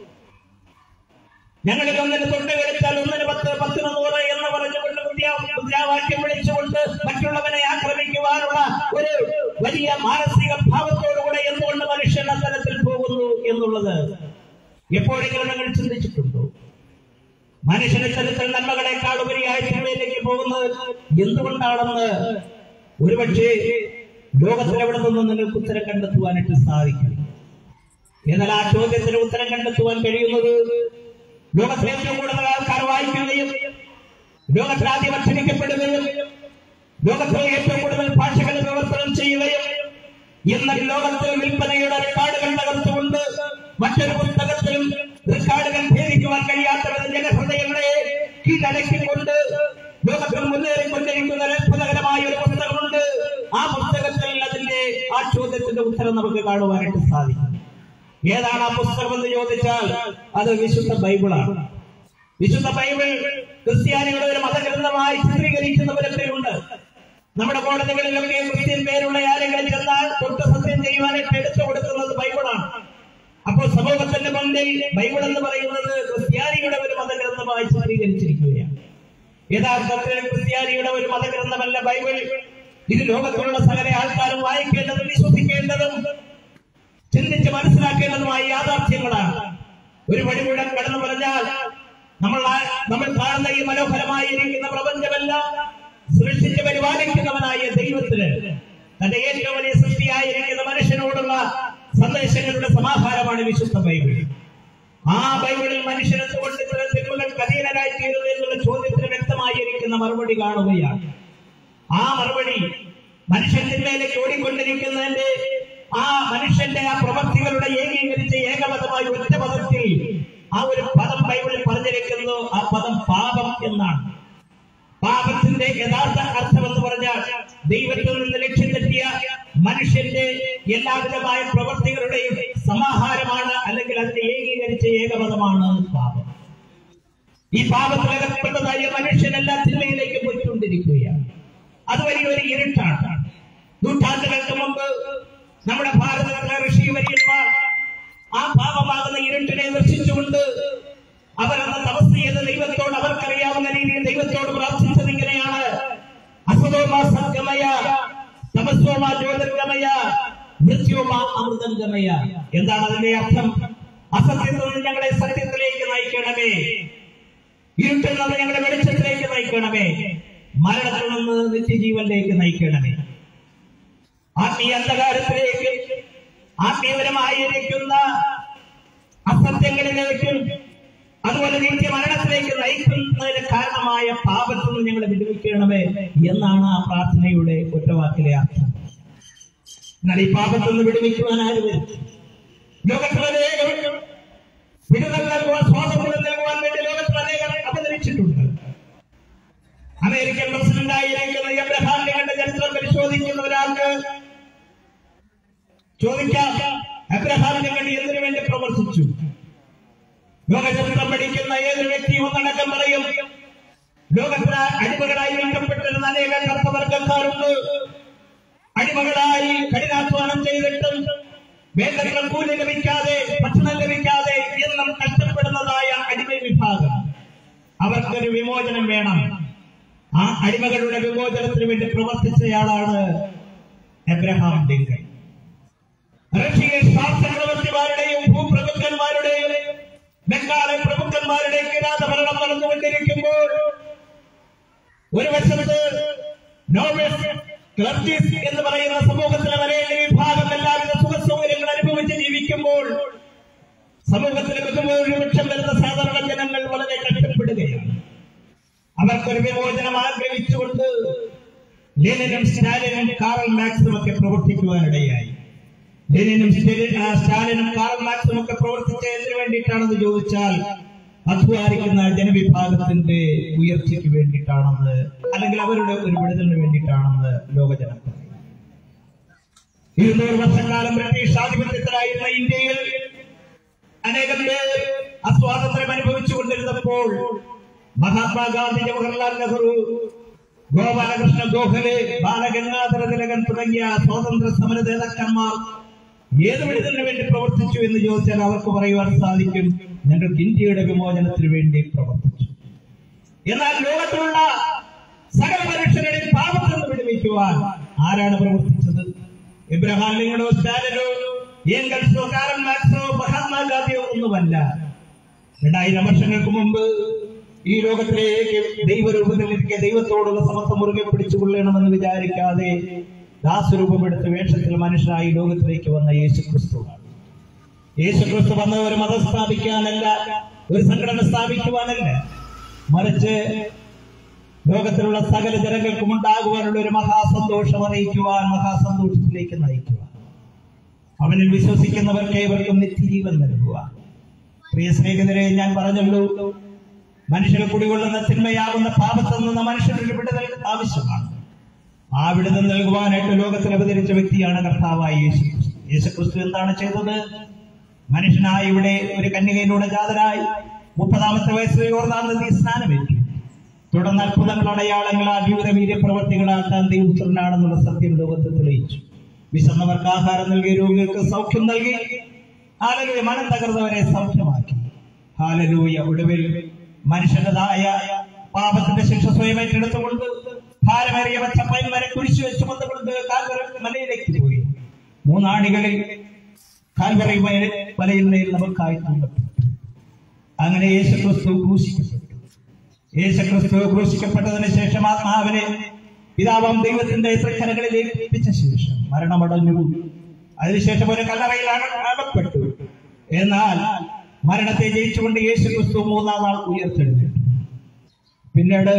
ഞങ്ങളിൽ ഒന്നിന് തൊണ്ട് കളിച്ചാൽ ഒന്നിന് പത്ത് പത്തിന് നൂറ് എന്ന് പറഞ്ഞുകൊണ്ട് മുദ്രാ മുദ്രാവാക്യം വിളിച്ചുകൊണ്ട് മറ്റുള്ളവനെ ആക്രമിക്കുവാനുള്ള ഒരു വലിയ മാനസിക ഭാവത്തോടുകൂടെ എന്തുകൊണ്ട് മനുഷ്യൻ അത്തരത്തിൽ പോകുന്നു എന്നുള്ളത് എപ്പോഴെങ്കിലും നിങ്ങൾ ചിന്തിച്ചിട്ടുണ്ടോ മനുഷ്യന് ചരിത്ര നന്മകളെക്കാൾ ഉപരിയായി തിന്മയിലേക്ക് പോകുന്നത് എന്തുകൊണ്ടാണെന്ന് ഒരുപക്ഷെ ലോകത്തിലെവിടെ നിന്നും നിങ്ങൾക്ക് ഉത്തരം കണ്ടെത്തുവാനായിട്ട് സാധിക്കും എന്നാൽ ആ ചോദ്യത്തിന് ഉത്തരം കണ്ടെത്തുവാൻ കഴിയുന്നത് ലോകത്തിൽ ഏറ്റവും കൂടുതൽ ആൾക്കാർ വായിക്കുകയും ലോകത്തിൽ ആദ്യം അക്ഷരിക്കപ്പെടുകയും ലോകത്തിൽ ഏറ്റവും കൂടുതൽ ഭാഷകൾ വിവർത്തനം ചെയ്യുകയും ഇന്ന് ലോകത്തിൽ വിൽപ്പനയുടെ റെക്കോർഡുകൾ തകർത്തുകൊണ്ട് മറ്റൊരു പുസ്തകത്തിലും റെക്കോർഡുകൾ ഭേദിക്കുവാൻ കഴിയാത്ത വിധം ജനഹൃദയങ്ങളെ കീഴടക്കിക്കൊണ്ട് ലോകത്തിൽ മുന്നേറിക്കൊണ്ടിരിക്കുന്ന ഒരു അത്ഭുതകരമായ ഒരു പുസ്തകമുണ്ട് ആ പുസ്തകത്തിൽ അതിന്റെ ആ ചോദ്യത്തിന്റെ ഉത്തരം നമുക്ക് കാണുവാനായിട്ട് സാധിക്കും ഏതാണ് ആ പുസ്തകം എന്ന് ചോദിച്ചാൽ അത് വിശുദ്ധ ബൈബിളാണ് വിശുദ്ധ ബൈബിൾ ക്രിസ്ത്യാനികളുടെ ഒരു മതഗ്രന്ഥമായി ചിത്രീകരിക്കുന്നവരൊക്കെയുണ്ട് നമ്മുടെ കോടതികളിലൊക്കെ ക്രിസ്ത്യൻ പേരുള്ള ആരെങ്കിലും ചെന്നാൽ തൊട്ട് സത്യം ചെയ്യുവാനായിട്ട് എടുത്തു കൊടുക്കുന്നത് ബൈബിളാണ് അപ്പോൾ സമൂഹത്തിന്റെ മുന്നിൽ ബൈബിൾ എന്ന് പറയുന്നത് ക്രിസ്ത്യാനിയുടെ ഒരു മതഗ്രന്ഥമായി ചിത്രീകരിച്ചിരിക്കുകയാണ് യഥാർത്ഥത്തിൽ ക്രിസ്ത്യാനിയുടെ ഒരു മതഗ്രന്ഥമല്ല ബൈബിൾ ഇത് ലോകത്തിലുള്ള സകല ആൾക്കാരും വായിക്കേണ്ടതും വിശ്വസിക്കേണ്ടതും ചിന്തിച്ച് മനസ്സിലാക്കേണ്ടതുമായ യാഥാർത്ഥ്യങ്ങളാണ് ഒരു വഴിമുഴം കടന്നു പറഞ്ഞാൽ നമ്മൾ ആ- നമ്മൾ കാണുന്ന ഈ മനോഹരമായിരിക്കുന്ന പ്രപഞ്ചമെല്ലാം സൃഷ്ടിച്ച് പരിപാലിക്കുന്നവനായ ദൈവത്തിന് തന്റെ ഏറ്റവും വലിയ സൃഷ്ടിയായിരിക്കുന്ന മനുഷ്യനോടുള്ള സന്ദേശങ്ങളുടെ സമാഹാരമാണ് വിശുദ്ധ ബൈബിൾ ആ ബൈബിളിൽ മനുഷ്യൻ എന്തുകൊണ്ട് ഇത്തരം തിന്മകൾക്ക് അധീനരായി തീരുന്നു എന്നുള്ള ചോദ്യത്തിന് വ്യക്തമായിരിക്കുന്ന മറുപടി കാണുകയാണ് ആ മറുപടി മനുഷ്യൻ തിന്മയിലേക്ക് ഓടിക്കൊണ്ടിരിക്കുന്നതിന്റെ ആ മനുഷ്യന്റെ ആ പ്രവൃത്തികളുടെ ഏകീകരിച്ച ഏകപദമായ ഒറ്റ പദത്തിൽ ആ ഒരു പദം ബൈബിളിൽ പറഞ്ഞിരിക്കുന്നു ആ പദം പാപം എന്നാണ് പാപത്തിന്റെ യഥാർത്ഥ അർത്ഥം എന്ന് പറഞ്ഞാൽ ദൈവത്തിൽ നിന്ന് ലക്ഷ്യം തെറ്റിയ മനുഷ്യന്റെ എല്ലാവിധമായ പ്രവൃത്തികളുടെയും സമാഹാരമാണ് അല്ലെങ്കിൽ അതിന്റെ ഏകീകരിച്ച ഏകപദമാണ് പാപം ഈ പാപത്തിലകപ്പെട്ടതായ മനുഷ്യനെല്ലാം തിന്മയിലേക്ക് പോയിക്കൊണ്ടിരിക്കുകയാണ് അത് വലിയൊരു ഇരുട്ടാണ് നൂറ്റാണ്ടുകൾക്ക് മുമ്പ് നമ്മുടെ ഭാരതത്തിലെ ഋഷി വര്യന്മാർ ആ പാപമാകുന്ന ഇരുട്ടിനെ ദർശിച്ചുകൊണ്ട് അവരന്ന് തപസ് ചെയ്ത ദൈവത്തോട് അവർക്കറിയാവുന്ന രീതിയിൽ ദൈവത്തോട് പ്രാർത്ഥിച്ചത് ഇങ്ങനെയാണ് അസുതോമ സദ്ഗമയ തപസ്വമ ജ്യോതിർഗമയ മൃത്യുമ അമൃതംഗമയ എന്താണ് അതിന്റെ അർത്ഥം അസത്യത്തിൽ നിന്ന് ഞങ്ങളെ സത്യത്തിലേക്ക് നയിക്കണമേ ഇരുട്ടിൽ നിന്ന് ഞങ്ങളുടെ വെളിച്ചത്തിലേക്ക് നയിക്കണമേ മരണത്തിൽ നിന്ന് നിത്യജീവനിലേക്ക് നയിക്കണമേ ആത്മീയ അന്ധകാരത്തിലേക്ക് ആത്മീയപരമായിരിക്കുന്ന അസത്യങ്ങളിലേക്കും അതുപോലെ നിത്യ മരണത്തിലേക്ക് നയിക്കുന്നതിന് കാരണമായ പാപത്തിൽ നിന്ന് ഞങ്ങളെ വിടുവിക്കണമേ എന്നാണ് ആ പ്രാർത്ഥനയുടെ ഒറ്റവാക്കിലെ അർത്ഥം എന്നാൽ ഈ പാപത്തിൽ നിന്ന് വിടുവിക്കുവാൻ ആര് വരും ലോകത്തിലനേകം വിടുതൽ നൽകുവാൻ സ്വാതന്ത്ര്യം നൽകുവാൻ വേണ്ടി ലോകത്തിൽ അനേകം അവതരിച്ചിട്ടുണ്ട് അമേരിക്കൻ പ്രസിഡന്റ് ആയിരിക്കുന്ന എബ്രഹാം ലിങ്കന്റെ ചരിത്രം പരിശോധിക്കുന്ന ഒരാൾക്ക് ചോദിക്കാം എബ്രഹാം ലിങ്കൺ എന്തിനു വേണ്ടി പ്രവർത്തിച്ചു ലോകചരിത്രം പഠിക്കുന്ന ഏതൊരു വ്യക്തിയും ഒന്നടക്കം പറയും ലോകത്തിന് അടിമകളായി വിൽക്കപ്പെട്ടിരുന്ന അനേക കർത്തവർഗക്കാരുണ്ട് അടിമകളായി കഠിനാധ്വാനം ചെയ്തിട്ടും വേണ്ടത്ര കൂലി ലഭിക്കാതെ ഭക്ഷണം ലഭിക്കാതെ എന്നും കഷ്ടപ്പെടുന്നതായ അടിമ വിഭാഗം അവർക്കൊരു വിമോചനം വേണം ആ അടിമകളുടെ വിമോചനത്തിന് വേണ്ടി പ്രവർത്തിച്ചയാളാണ് എബ്രഹാം ലിങ്കൺ റഷ്യൻ ശാസ്ത്രപ്രവർത്തിമാരുടെയും ഭൂപ്രഭുക്കന്മാരുടെയും ബംഗാളി പ്രഭുക്കന്മാരുടെയും കിരാതഭരണം നടന്നുകൊണ്ടിരിക്കുമ്പോൾ ഒരു വശത്ത് നോവൽസ് ക്ലർജീസ് എന്ന് പറയുന്ന സമൂഹത്തിലെ വരേണ്ട വിഭാഗം എല്ലാവിധ സുഖസൗകര്യങ്ങൾ അനുഭവിച്ച് ജീവിക്കുമ്പോൾ സമൂഹത്തിലെ ബഹുഭൂരിപക്ഷം വരുന്ന സാധാരണ ജനങ്ങൾ വളരെ കഷ്ടപ്പെടുകയാണ് അവർക്കൊരു വിമോചനം ആഗ്രഹിച്ചുകൊണ്ട് ലെനിനും സ്റ്റാലിനും കാറൽ മാക്സും ഒക്കെ പ്രവർത്തിക്കുവാനിടയായി ലെനിനും സ്റ്റാലി- ആ, സ്റ്റാലിനും കാറൽ മാക്സും ഒക്കെ പ്രവർത്തിച്ച എന്തിനു വേണ്ടിയിട്ടാണെന്ന് ചോദിച്ചാൽ അധ്വാനിക്കുന്ന ജനവിഭാഗത്തിന്റെ ഉയർച്ചയ്ക്ക് വേണ്ടിയിട്ടാണെന്ന് അല്ലെങ്കിൽ അവരുടെ ഒരു വിടുതലിന് വേണ്ടിയിട്ടാണെന്ന് ലോകജനം പറയും ഇരുന്നൂറ് വർഷക്കാലം ബ്രിട്ടീഷ് ആധിപത്യത്തിലായിരുന്ന ഇന്ത്യയിൽ അനേകം പേർ അസ്വാതന്ത്ര്യം അനുഭവിച്ചുകൊണ്ടിരുന്നപ്പോൾ മഹാത്മാഗാന്ധി ജവഹർലാൽ നെഹ്റു ഗോപാലകൃഷ്ണ ഗോഖലെ ബാലഗംഗാധര തിലകൻ തുടങ്ങിയ സ്വാതന്ത്ര്യ സമര നേതാക്കന്മാർ ഏത് വിടുതലിന് വേണ്ടി പ്രവർത്തിച്ചു എന്ന് ചോദിച്ചാൽ അവർക്ക് പറയുവാൻ സാധിക്കും ഞങ്ങൾക്ക് ഇന്ത്യയുടെ വിമോചനത്തിന് വേണ്ടി പ്രവർത്തിച്ചു എന്നാൽ ലോകത്തിലുള്ള സകല മനുഷ്യരുടെയും പാപത്തിൽ നിന്ന് വിടുവിക്കുവാൻ ആരാണ് പ്രവർത്തിച്ചത് ഇബ്രഹാം ലിങ്കണോ സ്റ്റാലിനോ ഏങ്കൽസോ കാരൻ മാക്സോ മഹാത്മാഗാന്ധിയോ ഒന്നുമല്ല രണ്ടായിരം വർഷങ്ങൾക്ക് മുമ്പ് ഈ ലോകത്തിലേക്ക് ദൈവരൂപത്തിലിരിക്കെ ദൈവത്തോടുള്ള സമത്വം മുറുകെ പിടിച്ചുകൊള്ളണമെന്ന് വിചാരിക്കാതെ ദാസരൂപമെടുത്ത വേഷത്തിൽ മനുഷ്യനായി ലോകത്തിലേക്ക് വന്ന യേശു ക്രിസ്തുവാണ് യേശു ക്രിസ്തു വന്ന ഒരു മതം സ്ഥാപിക്കാനല്ല ഒരു സംഘടന സ്ഥാപിക്കുവാനല്ല മറിച്ച് ലോകത്തിലുള്ള സകല ജനങ്ങൾക്കും ഉണ്ടാകുവാനുള്ള ഒരു മഹാസന്തോഷം അറിയിക്കുവാൻ മഹാസന്തോഷത്തിലേക്ക് നയിക്കുവാൻ അവനിൽ വിശ്വസിക്കുന്നവർക്ക് ഏവർക്കും നിത്യജീവൻ നൽകുക പ്രിയ സ്നേഹിതരെ ഞാൻ പറഞ്ഞല്ലോ മനുഷ്യർ കുടികൊള്ളുന്ന തിന്മയാകുന്ന പാപത്തിൽ നിന്ന് മനുഷ്യരുടെ വിടുതൽ ആവശ്യമാണ് ആ വിടുതൽ നൽകുവാനായിട്ട് ലോകത്തിൽ അവതരിച്ച വ്യക്തിയാണ് കർത്താവായ യേശു ക്രിസ്തു. യേശു ക്രിസ്തു എന്താണ് ചെയ്തത് മനുഷ്യനായി ഇവിടെ ഒരു കന്യകയിലൂടെ ജാതരായി മുപ്പതാമത്തെ വയസ്സിൽ യോർദാൻ നദി സ്നാനമേറ്റു തുടർന്ന് അത്ഭുതങ്ങൾ അടയാളങ്ങളാൽ വിവിധ വീര്യപ്രവർത്തികളാൽ താൻ ദൈവപുത്രനാണെന്നുള്ള സത്യം ലോകത്ത് തെളിയിച്ചു വിശന്നവർക്ക് ആഹാരം നൽകി രോഗികൾക്ക് സൗഖ്യം നൽകി ഹാലലൂയ മനം തകർന്നവരെ സൗഖ്യമാക്കി ഹാലലൂയ ഒടുവിൽ മനുഷ്യൻ്റെതായ പാപത്തിന്റെ ശിക്ഷ സ്വയം ഏറ്റെടുത്തുകൊണ്ട് ഭാരമേറിയ പച്ചപ്പയൻ വരെ കുരിശു വെച്ച് കൊണ്ടുകൊണ്ട് കാൽവര മലയിലേക്ക് പോയി മൂന്നാണികളിൽ കാൽവറി മലയിൽ മേൽ നമുക്കായി തൂങ്ങപ്പെട്ടു അങ്ങനെ യേശു ക്രിസ്തു ക്രൂശിക്കപ്പെട്ടു യേശു ക്രിസ്തു ക്രൂശിക്കപ്പെട്ടതിന് ശേഷം ആത്മാവിനെ പിതാവാം ദൈവത്തിന്റെ തൃക്കരകളിലേക്ക് ഏൽപ്പിച്ച ശേഷം മരണമടഞ്ഞു അതിനുശേഷം ഒരു കല്ലറയിലാണ് അകപ്പെട്ടു എന്നാൽ മരണത്തെ ജയിച്ചുകൊണ്ട് യേശു ക്രിസ്തു മൂന്നാം നാൾ ഉയർത്തെഴുന്നേറ്റു പിന്നീട്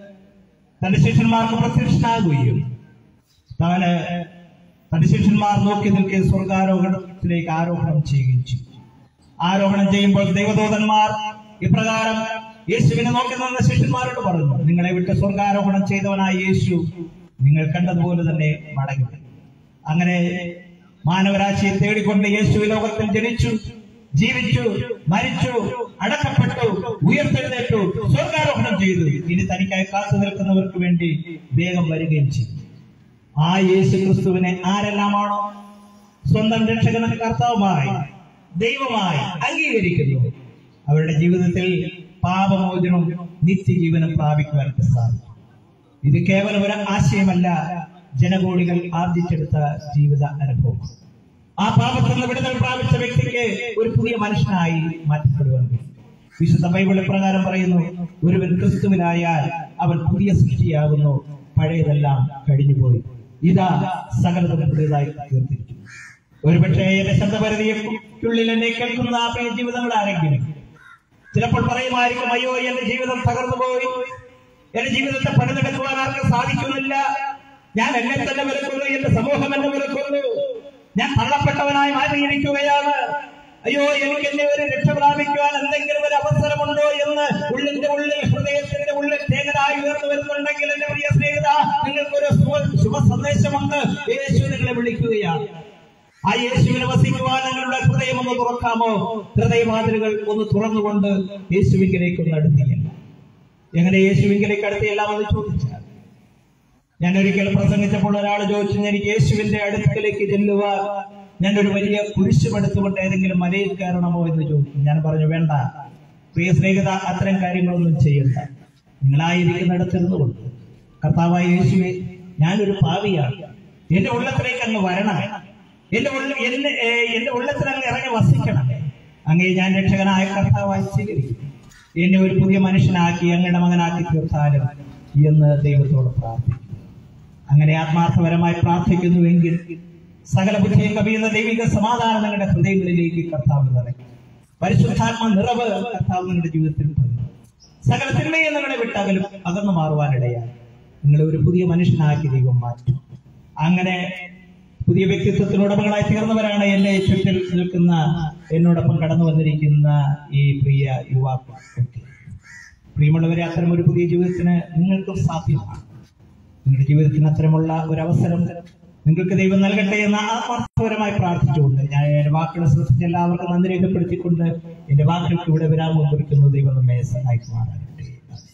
തന്റെ ശിഷ്യന്മാർക്ക് പ്രത്യക്ഷനാകുകയും താന് തന്റെ ശിഷ്യന്മാർ നോക്കി നിൽക്കെ സ്വർഗാരോഹണത്തിലേക്ക് ആരോഹണം ചെയ്യുകയും ചെയ്തു ആരോഹണം ചെയ്യുമ്പോൾ ദൈവദൂതന്മാർ ഇപ്രകാരം യേശുവിനെ നോക്കി നിന്ന ശിഷ്യന്മാരോട് പറഞ്ഞു നിങ്ങളെ വിട്ട് സ്വർഗാരോഹണം ചെയ്തവനായ യേശു നിങ്ങൾ കണ്ടതുപോലെ തന്നെ മടങ്ങി വരും." അങ്ങനെ മാനവരാശിയെ തേടിക്കൊണ്ട് യേശു ഈ ലോകത്തിൽ ജനിച്ചു ജീവിച്ചു മരിച്ചു അടക്കപ്പെട്ടു ഉയർത്തെഴുന്നേറ്റു സ്വർഗാരോഹണം ചെയ്തു ഇനി തനിക്കായി കാത്തു നിൽക്കുന്നവർക്ക് വേണ്ടി വേഗം വരികയും ചെയ്തു ആ യേശു ക്രിസ്തുവിനെ ആരെല്ലാമാണോ സ്വന്തം രക്ഷകനും കർത്താവുമായി ദൈവമായി അംഗീകരിക്കുന്നു അവരുടെ ജീവിതത്തിൽ പാപമോചനവും നിത്യജീവനം പ്രാപിക്കുവാനായിട്ട് സാധിക്കും ഇത് കേവലം ഒരു ആശയമല്ല ജനകോടികൾ ആർജിച്ചെടുത്ത ജീവിത അനുഭവം ആ പാപത്തിൽ നിന്ന് വിടുതൽ പ്രാപിച്ച വ്യക്തിക്ക് ഒരു പുതിയ മനുഷ്യനായി മാറ്റപ്പെടുവാൻ കഴിയും വിശുദ്ധ ബൈബിൾ പ്രകാരം പറയുന്നു ഒരുവൻ ക്രിസ്തുവിനായാൽ അവൻ പുതിയ സൃഷ്ടിയാകുന്നു പഴയതെല്ലാം കഴിഞ്ഞുപോയി ഇതാ സകലതും പുതിയതായി തീർത്തിരിക്കുന്നു ഒരുപക്ഷേ എന്റെ ശബ്ദപരിധിക്കുള്ളിൽ എന്നെ കേൾക്കുന്ന ആ പ്രിയ ജീവിതങ്ങൾ ആരെങ്കിലും ചിലപ്പോൾ പറയുമായിരിക്കും അയ്യോ എന്റെ ജീവിതം തകർന്നു പോയി എന്റെ ജീവിതത്തെ പണിതെടുക്കുവാൻ ആർക്കും സാധിക്കുന്നില്ല ഞാൻ എന്നെ തന്നെ വിലക്കുന്നു എന്റെ സമൂഹം എന്നെ വിലക്കുന്നു ഞാൻ തള്ളപ്പെട്ടവനായി മാറിയിരിക്കുകയാണ് അയ്യോ എനിക്ക് എന്നെ ഒരു രക്ഷ പ്രാപിക്കുവാൻ എന്തെങ്കിലും ഒരു അവസരമുണ്ടോ എന്ന് ഉള്ളിന്റെ ഉള്ളിൽ ഹൃദയത്തിന്റെ ഉള്ളിൽ തേങ്ങനായി ഉയർന്നു വരുന്നുണ്ടെങ്കിൽ എന്റെ പ്രിയ സ്നേഹിത നിങ്ങൾക്കൊരു ശുഭ- ശുഭ സന്ദേശമുണ്ട് യേശു നിങ്ങളെ വിളിക്കുകയാണ് ആ യേശുവിനെ വസിക്കുവാൻ നിങ്ങളുടെ ഹൃദയം ഒന്ന് തുറക്കാമോ ഹൃദയവാതിലുകൾ ഒന്ന് തുറന്നുകൊണ്ട് യേശുവിങ്കിലേക്ക് ഒന്ന് അടുത്തില്ല എങ്ങനെ യേശുവിങ്കിലേക്ക് അടുത്തിയെല്ലാം എന്ന് ചോദിച്ചാൽ ഞാൻ ഒരിക്കൽ പ്രസംഗിച്ചപ്പോൾ ഒരാൾ ചോദിച്ചു എനിക്ക് യേശുവിന്റെ അടുക്കലേക്ക് ചെല്ലുവാൻ ഞാൻ ഒരു വലിയ കുരിശുമെടുത്തുകൊണ്ട് ഏതെങ്കിലും മലയിൽ കയറണമോ എന്ന് ചോദിച്ചു ഞാൻ പറഞ്ഞു വേണ്ട പ്രിയ സ്നേഹിത അത്തരം കാര്യങ്ങളൊന്നും ചെയ്യണ്ട നിങ്ങളായിരിക്കുന്നിടത്തിരുന്നു കൊണ്ട് കർത്താവായ യേശുവെ ഞാനൊരു പാവിയാണ് എന്റെ ഉള്ളത്തിലേക്ക് അങ്ങ് വരണം എന്റെ ഉള്ള എന്നെ ഏ, എന്റെ ഉള്ളത്തിൽ അങ്ങ് ഇറങ്ങി വസിക്കണം അങ്ങേ ഞാൻ രക്ഷകനായ കർത്താവായി സ്വീകരിക്കും എന്നെ ഒരു പുതിയ മനുഷ്യനാക്കി അങ്ങയുടെ മകനാക്കി തീർത്താലും എന്ന് ദൈവത്തോട് പ്രാർത്ഥിക്കും അങ്ങനെ ആത്മാർത്ഥപരമായി പ്രാർത്ഥിക്കുന്നുവെങ്കിൽ സകല ബുദ്ധിയും കവിയുന്ന ദൈവിക സമാധാനം നിങ്ങളുടെ ഹൃദയങ്ങളിലേക്ക് കർത്താവ് നിറയ്ക്കും പരിശുദ്ധാത്മ നിറവ് കർത്താവ് നിങ്ങളുടെ ജീവിതത്തിൽ പകരും സകല തിന്മയെ നിങ്ങളെ വിട്ടകലും അകന്നു മാറുവാനിടയായി നിങ്ങളെ ഒരു പുതിയ മനുഷ്യനാക്കി ദൈവം മാറ്റും അങ്ങനെ പുതിയ വ്യക്തിത്വത്തിന് ഉടമകളായി തീർന്നവരാണ് എന്നെ ചുറ്റിൽ നിൽക്കുന്ന എന്നോടൊപ്പം കടന്നു വന്നിരിക്കുന്ന ഈ പ്രിയ യുവാക്കൾ ഒക്കെ പ്രിയമുള്ളവരെ അത്തരം ഒരു പുതിയ ജീവിതത്തിന് നിങ്ങൾക്കും സാധ്യമാണ് നിങ്ങളുടെ ജീവിതത്തിന് അത്തരമുള്ള ഒരു അവസരം നിങ്ങൾക്ക് ദൈവം നൽകട്ടെ എന്ന് ആത്മാർത്ഥപരമായി പ്രാർത്ഥിച്ചുകൊണ്ട് ഞാൻ എന്റെ വാക്കുകൾ ശ്രദ്ധിച്ച എല്ലാവർക്കും നന്ദി രേഖപ്പെടുത്തിക്കൊണ്ട് എന്റെ വാക്കുകൾക്ക് ഇവിടെ വിരാമം കുറിക്കുന്നു ദൈവം നമ്മെ സഹായിക്കുമാറാകട്ടെ